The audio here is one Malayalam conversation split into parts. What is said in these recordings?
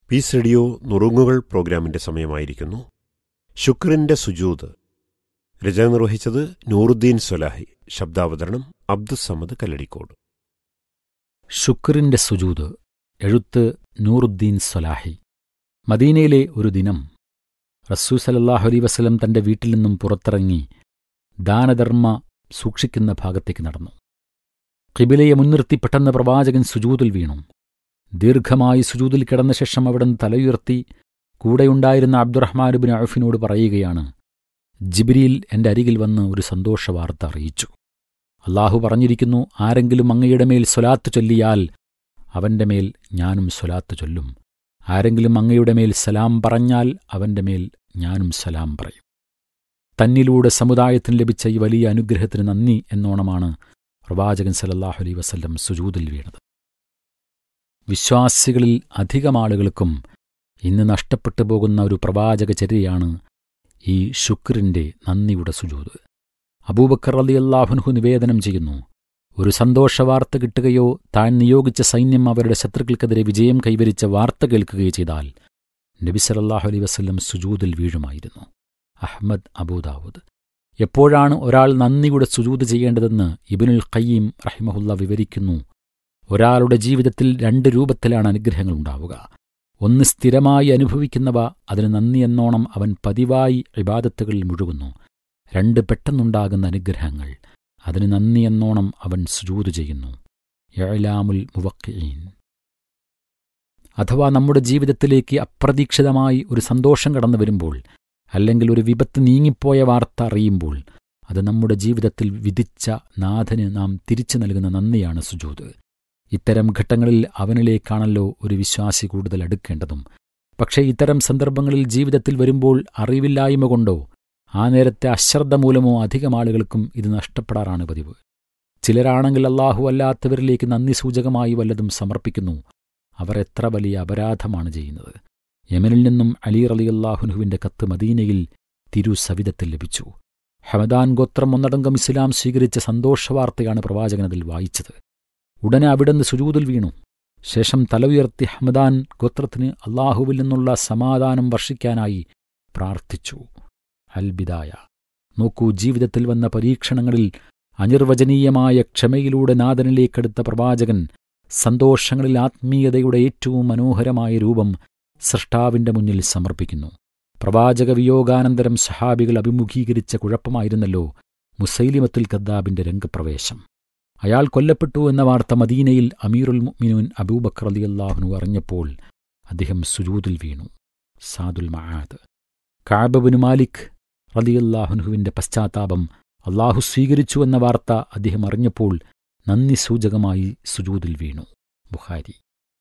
പീസ് റേഡിയോ നുറുങ്ങുകൾ പ്രോഗ്രാമിന്റെ സമയമായിരിക്കുന്നു ശുക്രിന്റെ സുജൂത് രചന നിർവഹിച്ചത് നൂറുദ്ദീൻ സ്വലാഹി ശബ്ദാവതരണം അബ്ദുസമ്മദ് കല്ലടിക്കോട് ശുക്രിന്റെ സുജൂത് എഴുത്ത് നൂറുദ്ദീൻ സ്വലാഹി മദീനയിലെ ഒരു ദിനം റസൂ സലല്ലാഹു അലൈ വസലം തന്റെ വീട്ടിൽ നിന്നും പുറത്തിറങ്ങി ദാനധർമ്മ സൂക്ഷിക്കുന്ന ഭാഗത്തേക്ക് നടന്നു കിബിലയെ മുൻനിർത്തി പെട്ടെന്ന് പ്രവാചകൻ സുജൂതിൽ വീണു ദീർഘമായി സുജൂതിൽ കിടന്ന ശേഷം അവിടുന്ന് തലയുയർത്തി കൂടെയുണ്ടായിരുന്ന അബ്ദുറഹ്മാനുബിൻ അഴഫിനോട് പറയുകയാണ് ജിബ്രീൽ എന്റെ അരികിൽ വന്ന് ഒരു സന്തോഷവാർത്ത അറിയിച്ചു അള്ളാഹു പറഞ്ഞിരിക്കുന്നു ആരെങ്കിലും അങ്ങയുടെ മേൽ സ്വലാത്ത് ചൊല്ലിയാൽ അവന്റെ മേൽ ഞാനും സ്വലാത്ത് ചൊല്ലും ആരെങ്കിലും അങ്ങയുടെ മേൽ സലാം പറഞ്ഞാൽ അവന്റെ മേൽ ഞാനും സലാം പറയും തന്നിലൂടെ സമുദായത്തിന് ലഭിച്ച ഈ വലിയ അനുഗ്രഹത്തിന് നന്ദി എന്നോണമാണ് പ്രവാചകൻ സലല്ലാഹു അലൈ വസല്ലം സുജൂതിൽ വീണത് വിശ്വാസികളിൽ അധികം ആളുകൾക്കും ഇന്ന് നഷ്ടപ്പെട്ടു പോകുന്ന ഒരു പ്രവാചക ചര്യയാണ് ഈ ശുക്രിന്റെ നന്ദിയുടെ സുജൂത് അബൂബക്കർ അലി അള്ളാഹുൻഹു നിവേദനം ചെയ്യുന്നു ഒരു സന്തോഷവാർത്ത കിട്ടുകയോ താൻ നിയോഗിച്ച സൈന്യം അവരുടെ ശത്രുക്കൾക്കെതിരെ വിജയം കൈവരിച്ച വാർത്ത കേൾക്കുകയോ ചെയ്താൽ നബി സലല്ലാഹു അലൈ വസ്ല്ലം സുജൂതിൽ വീഴുമായിരുന്നു അഹ്മദ് അബൂദാവൂദ് എപ്പോഴാണ് ഒരാൾ നന്ദിയുടെ സുജൂത് ചെയ്യേണ്ടതെന്ന് ഇബിനുൽ ഖയ്യീം റഹിമഹുല്ല വിവരിക്കുന്നു ഒരാളുടെ ജീവിതത്തിൽ രണ്ട് രൂപത്തിലാണ് അനുഗ്രഹങ്ങൾ ഉണ്ടാവുക ഒന്ന് സ്ഥിരമായി അനുഭവിക്കുന്നവ അതിന് നന്ദി എന്നോണം അവൻ പതിവായി ഇബാദത്തുകളിൽ മുഴുകുന്നു രണ്ട് പെട്ടെന്നുണ്ടാകുന്ന അനുഗ്രഹങ്ങൾ അതിന് നന്ദി എന്നോണം അവൻ സുജൂത് ചെയ്യുന്നു യഴലാമുൽ മുവക്കീൻ അഥവാ നമ്മുടെ ജീവിതത്തിലേക്ക് അപ്രതീക്ഷിതമായി ഒരു സന്തോഷം കടന്നു വരുമ്പോൾ അല്ലെങ്കിൽ ഒരു വിപത്ത് നീങ്ങിപ്പോയ വാർത്ത അറിയുമ്പോൾ അത് നമ്മുടെ ജീവിതത്തിൽ വിധിച്ച നാഥന് നാം തിരിച്ചു നൽകുന്ന നന്ദിയാണ് സുജൂത് ഇത്തരം ഘട്ടങ്ങളിൽ അവനിലേക്കാണല്ലോ ഒരു വിശ്വാസി കൂടുതൽ അടുക്കേണ്ടതും പക്ഷേ ഇത്തരം സന്ദർഭങ്ങളിൽ ജീവിതത്തിൽ വരുമ്പോൾ അറിവില്ലായ്മ കൊണ്ടോ ആ നേരത്തെ അശ്രദ്ധ മൂലമോ അധികം ആളുകൾക്കും ഇത് നഷ്ടപ്പെടാറാണ് പതിവ് ചിലരാണെങ്കിൽ അള്ളാഹു അല്ലാത്തവരിലേക്ക് നന്ദി സൂചകമായി വല്ലതും സമർപ്പിക്കുന്നു അവർ എത്ര വലിയ അപരാധമാണ് ചെയ്യുന്നത് യമനിൽ നിന്നും അലി അലി അള്ളാഹുനുഹുവിന്റെ കത്ത് മദീനയിൽ തിരുസവിധത്തിൽ ലഭിച്ചു ഹമദാൻ ഗോത്രം ഒന്നടങ്കം ഇസ്ലാം സ്വീകരിച്ച സന്തോഷവാർത്തയാണ് പ്രവാചകൻ അതിൽ വായിച്ചത് ഉടനെ അവിടുന്ന് സുജൂതിൽ വീണു ശേഷം തല ഉയർത്തി ഹമദാൻ ഗോത്രത്തിന് അള്ളാഹുവിൽ നിന്നുള്ള സമാധാനം വർഷിക്കാനായി പ്രാർത്ഥിച്ചു അൽബിദായ നോക്കൂ ജീവിതത്തിൽ വന്ന പരീക്ഷണങ്ങളിൽ അനിർവചനീയമായ ക്ഷമയിലൂടെ നാഥനിലേക്കെടുത്ത പ്രവാചകൻ സന്തോഷങ്ങളിൽ ആത്മീയതയുടെ ഏറ്റവും മനോഹരമായ രൂപം സൃഷ്ടാവിന്റെ മുന്നിൽ സമർപ്പിക്കുന്നു പ്രവാചക വിയോഗാനന്തരം സഹാബികൾ അഭിമുഖീകരിച്ച കുഴപ്പമായിരുന്നല്ലോ മുസൈലിമത്തുൽ കദ്ദാബിന്റെ രംഗപ്രവേശം അയാൾ കൊല്ലപ്പെട്ടു എന്ന വാർത്ത മദീനയിൽ അമീറുൽ മുഅ്മിനൂൻ അബൂബക്കർ അലിയല്ലാഹുനു അറിഞ്ഞപ്പോൾ അദ്ദേഹം സുജൂദിൽ വീണു സാദുൽ മഹാദ് കാബബിനു മാലിക് റലിയല്ലാഹുനുഹുവിന്റെ പശ്ചാത്താപം അള്ളാഹു സ്വീകരിച്ചു എന്ന വാർത്ത അദ്ദേഹം അറിഞ്ഞപ്പോൾ നന്ദി സൂചകമായി സുജൂദിൽ വീണു ബുഖാരി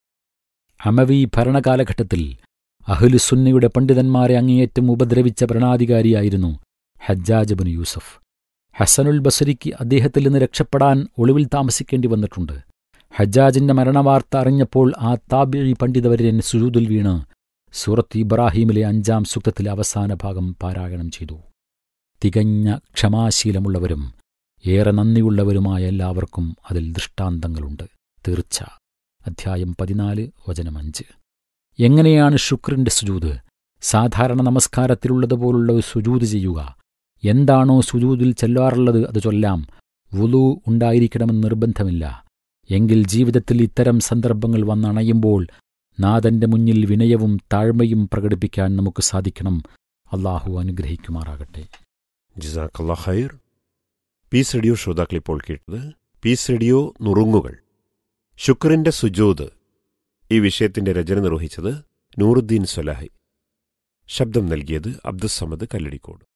അമവി ഭരണകാലഘട്ടത്തിൽ അഹ്ലുസുന്നയുടെ പണ്ഡിതന്മാരെ അങ്ങേയറ്റം ഉപദ്രവിച്ച ഭരണാധികാരിയായിരുന്നു ഹജ്ജാജ് ബിൻ യൂസഫ് ഹസനുൽ ബസരിക്ക് അദ്ദേഹത്തിൽ നിന്ന് രക്ഷപ്പെടാൻ ഒളിവിൽ താമസിക്കേണ്ടി വന്നിട്ടുണ്ട് ഹജ്ജാജിന്റെ മരണവാർത്ത അറിഞ്ഞപ്പോൾ ആ താബിഴി പണ്ഡിതവര്യൻ സുജൂദിൽ വീണ് സൂറത്ത് ഇബ്രാഹീമിലെ അഞ്ചാം സൂക്തത്തിലെ അവസാന ഭാഗം പാരായണം ചെയ്തു തികഞ്ഞ ക്ഷമാശീലമുള്ളവരും ഏറെ നന്ദിയുള്ളവരുമായ എല്ലാവർക്കും അതിൽ ദൃഷ്ടാന്തങ്ങളുണ്ട് തീർച്ച അധ്യായം പതിനാല് വചനം അഞ്ച് എങ്ങനെയാണ് ശുക്രിന്റെ സുജൂത് സാധാരണ നമസ്കാരത്തിലുള്ളതുപോലുള്ള ഒരു സുജൂത് ചെയ്യുക എന്താണോ സുജൂതിൽ ചെല്ലാറുള്ളത് അത് ചൊല്ലാം വുളു ഉണ്ടായിരിക്കണമെന്ന് നിർബന്ധമില്ല എങ്കിൽ ജീവിതത്തിൽ ഇത്തരം സന്ദർഭങ്ങൾ വന്നണയുമ്പോൾ നാഥന്റെ മുന്നിൽ വിനയവും താഴ്മയും പ്രകടിപ്പിക്കാൻ നമുക്ക് സാധിക്കണം അള്ളാഹു അനുഗ്രഹിക്കുമാറാകട്ടെ ജിസാഖല്ലാ ഖൈർ പീസ് റേഡിയോ ശ്രോതാക്കൾ ഇപ്പോൾ കേട്ടത് പീസ് റേഡിയോ നുറുങ്ങുകൾ ശുക്രിന്റെ സുജൂത് ഈ വിഷയത്തിന്റെ രചന നിർവഹിച്ചത് നൂറുദ്ദീൻ സ്വലാഹി ശബ്ദം നൽകിയത് അബ്ദുസമ്മദ് കല്ലടിക്കോട്